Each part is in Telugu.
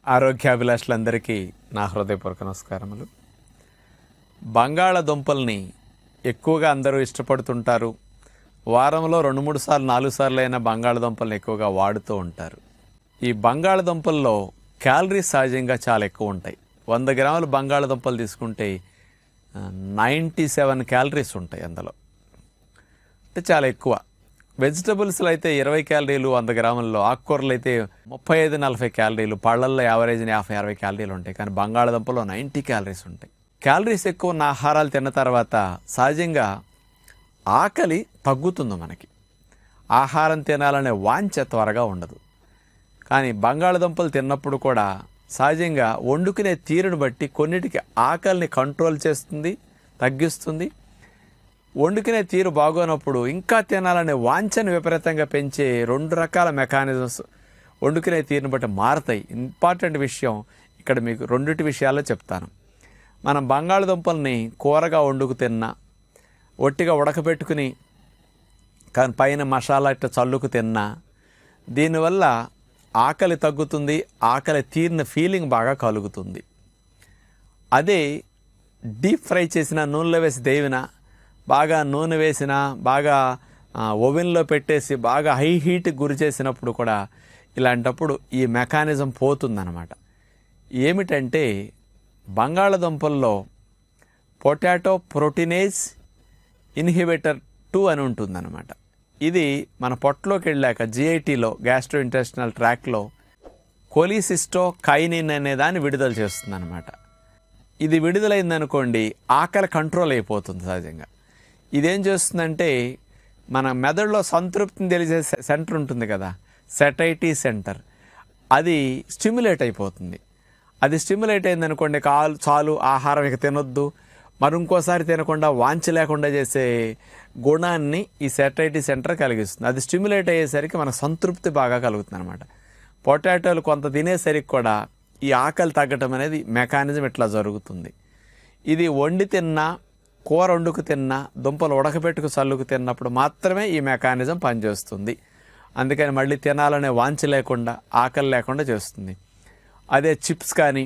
ఆరోగ్యాభిలాషులందరికీ నా హృదయపూర్వక నమస్కారములు బంగాళదుంపల్ని ఎక్కువగా అందరూ ఇష్టపడుతుంటారు వారంలో రెండు మూడు సార్లు నాలుగు సార్లు అయినా బంగాళదుంపల్ని ఎక్కువగా వాడుతూ ఉంటారు ఈ బంగాళదుంపల్లో క్యాలరీస్ సహజంగా చాలా ఎక్కువ ఉంటాయి వంద గ్రాముల బంగాళదుంపలు తీసుకుంటే నైంటీ సెవెన్ క్యాలరీస్ ఉంటాయి అందులో అంటే చాలా ఎక్కువ వెజిటబుల్స్లో అయితే ఇరవై క్యాలరీలు వంద గ్రాముల్లో ఆకుకూరలు అయితే ముప్పై ఐదు నలభై క్యాలరీలు పళ్ళల్లో యావరేజ్ యాభై అరవై క్యాలరీలు ఉంటాయి కానీ బంగాళదుంపలో నైంటీ క్యాలరీస్ ఉంటాయి క్యాలరీస్ ఎక్కువ ఉన్న ఆహారాలు తిన్న తర్వాత సహజంగా ఆకలి తగ్గుతుంది మనకి ఆహారం తినాలనే వాంఛ త్వరగా ఉండదు కానీ బంగాళదుంపలు తిన్నప్పుడు కూడా సహజంగా వండుకునే తీరును బట్టి కొన్నిటికి ఆకలిని కంట్రోల్ చేస్తుంది తగ్గిస్తుంది వండుకునే తీరు బాగోనప్పుడు ఇంకా తినాలనే వాంఛను విపరీతంగా పెంచే రెండు రకాల మెకానిజమ్స్ వండుకునే తీరుని బట్టి మారతాయి ఇంపార్టెంట్ విషయం ఇక్కడ మీకు రెండిటి విషయాల్లో చెప్తాను మనం బంగాళదుంపల్ని కూరగా వండుకు తిన్నా ఒట్టిగా ఉడకబెట్టుకుని కానీ పైన మసాలా ఇట్లా చల్లుకు తిన్నా దీనివల్ల ఆకలి తగ్గుతుంది ఆకలి తీరిన ఫీలింగ్ బాగా కలుగుతుంది అదే డీప్ ఫ్రై చేసిన నూనెలో వేసి దేవిన బాగా నూనె వేసిన బాగా ఆ, ఓవెన్లో పెట్టేసి బాగా హై హీట్ గురి చేసినప్పుడు కూడా ఇలాంటప్పుడు ఈ మెకానిజం పోతుందన్నమాట ఏమిటంటే బంగాళదుంపల్లో పొటాటో ప్రోటీనేజ్ ఇన్హిబిటర్ టూ అని ఉంటుందన్నమాట ఇది మన పొట్టలోకి వెళ్ళాక జిఐటీలో గ్యాస్ట్రో ఇంటెస్టినల్ ట్రాక్లో కొలిసిస్టో కైనిన్ అనే దాన్ని విడుదల చేస్తుందన్నమాట ఇది విడుదలైందనుకోండి ఆకలి కంట్రోల్ అయిపోతుంది సహజంగా ఇదేం చేస్తుందంటే మన మెదడులో సంతృప్తిని తెలిసే సె- సెంటర్ ఉంటుంది కదా సెటైటీ సెంటర్ అది స్టిమ్యులేట్ అయిపోతుంది అది స్టిమ్యులేట్ అయిందనుకోండి కాలు చాలు ఆహారం ఇక తినొద్దు మరి ఇంకోసారి తినకుండా వాంఛ లేకుండా చేసే గుణాన్ని ఈ సెటైటీ సెంటర్ కలిగిస్తుంది అది స్టిమ్యులేట్ అయ్యేసరికి మనకు సంతృప్తి బాగా కలుగుతుంది అనమాట పొటాటోలు కొంత తినేసరికి కూడా ఈ ఆకలి తగ్గటం అనేది మెకానిజం ఇట్లా జరుగుతుంది ఇది వండి తిన్నా కూర వండుకు తిన్నా దుంపలు ఉడకబెట్టుకు చల్లుకు తిన్నప్పుడు మాత్రమే ఈ మెకానిజం పనిచేస్తుంది అందుకని మళ్ళీ తినాలనే వాంఛ లేకుండా ఆకలి లేకుండా చేస్తుంది అదే చిప్స్ కానీ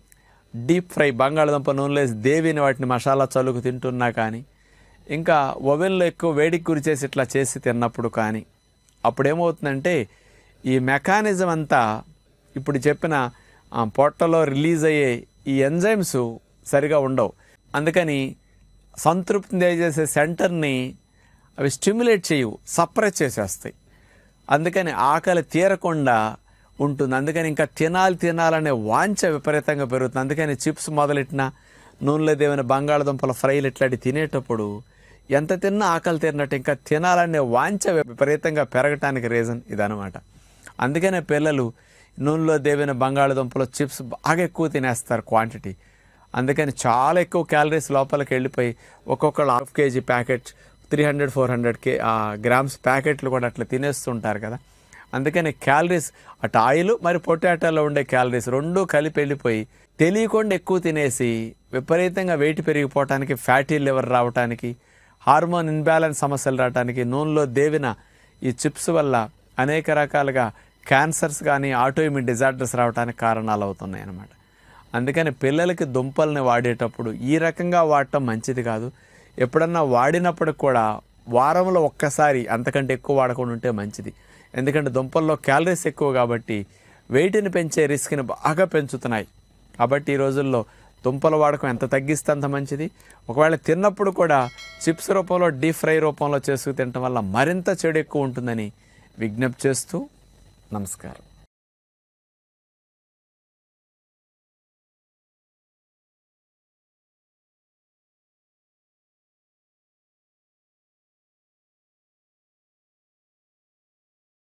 డీప్ ఫ్రై బంగాళదుంప నూనెలో వేసి దేవిని వాటిని మసాలా చల్లుకు తింటున్నా కానీ ఇంకా ఓవెన్లో ఎక్కువ వేడికి గురి చేసి ఇట్లా చేసి తిన్నప్పుడు కానీ అప్పుడు ఏమవుతుందంటే ఈ మెకానిజం అంతా ఇప్పుడు చెప్పిన ఆ, పొట్టలో రిలీజ్ అయ్యే ఈ ఎంజైమ్స్ సరిగా ఉండవు అందుకని సంతృప్తిని తెలియజేసే సెంటర్ని అవి స్టిమ్యులేట్ చేయవు సప్రెస్ చేసేస్తాయి అందుకని ఆకలి తీరకుండా ఉంటుంది అందుకని ఇంకా తినాలి తినాలనే వాంఛ విపరీతంగా పెరుగుతుంది అందుకని చిప్స్ మొదలెట్టిన నూనెలో దేవైన బంగాళదుంపల ఫ్రైలు ఇట్లాంటి తినేటప్పుడు ఎంత తిన్నా ఆకలి తీరినట్టు ఇంకా తినాలనే వాంఛ విపరీతంగా పెరగటానికి రీజన్ ఇదనమాట అందుకనే పిల్లలు నూనెలో దేవిన బంగాళదుంపలు చిప్స్ బాగా ఎక్కువ తినేస్తారు క్వాంటిటీ అందుకని చాలా ఎక్కువ క్యాలరీస్ లోపలికి వెళ్ళిపోయి ఒక్కొక్కళ్ళు half KG packet three hundred four hundred కే గ్రామ్స్ ప్యాకెట్లు కూడా అట్లా తినేస్తుంటారు కదా అందుకని క్యాలరీస్ అటు ఆయిల్ మరి పొటాటోలో ఉండే క్యాలరీస్ రెండూ కలిపి వెళ్ళిపోయి తెలియకుండా ఎక్కువ తినేసి విపరీతంగా వెయిట్ పెరిగిపోవటానికి ఫ్యాటీ లివర్ రావటానికి హార్మోన్ ఇన్బ్యాలెన్స్ సమస్యలు రావటానికి నూనెలో దేవిన ఈ చిప్స్ వల్ల అనేక రకాలుగా క్యాన్సర్స్ కానీ ఆటోఇమ్యూన్ డిజార్డర్స్ రావడానికి కారణాలు అవుతున్నాయి అన్నమాట అందుకని పిల్లలకి దుంపల్ని వాడేటప్పుడు ఈ రకంగా వాడటం మంచిది కాదు ఎప్పుడన్నా వాడినప్పుడు కూడా వారంలో ఒక్కసారి అంతకంటే ఎక్కువ వాడకుండా ఉంటే మంచిది ఎందుకంటే దుంపల్లో క్యాలరీస్ ఎక్కువ కాబట్టి వెయిట్ని పెంచే రిస్క్ని బాగా పెంచుతున్నాయి కాబట్టి ఈ రోజుల్లో దుంపల వాడకం ఎంత తగ్గిస్తే అంత మంచిది ఒకవేళ తిన్నప్పుడు కూడా చిప్స్ రూపంలో డీప్ ఫ్రై రూపంలో చేసుకు తినటం వల్ల మరింత చెడు ఎక్కువ ఉంటుందని విజ్ఞప్తి చేస్తూ నమస్కారం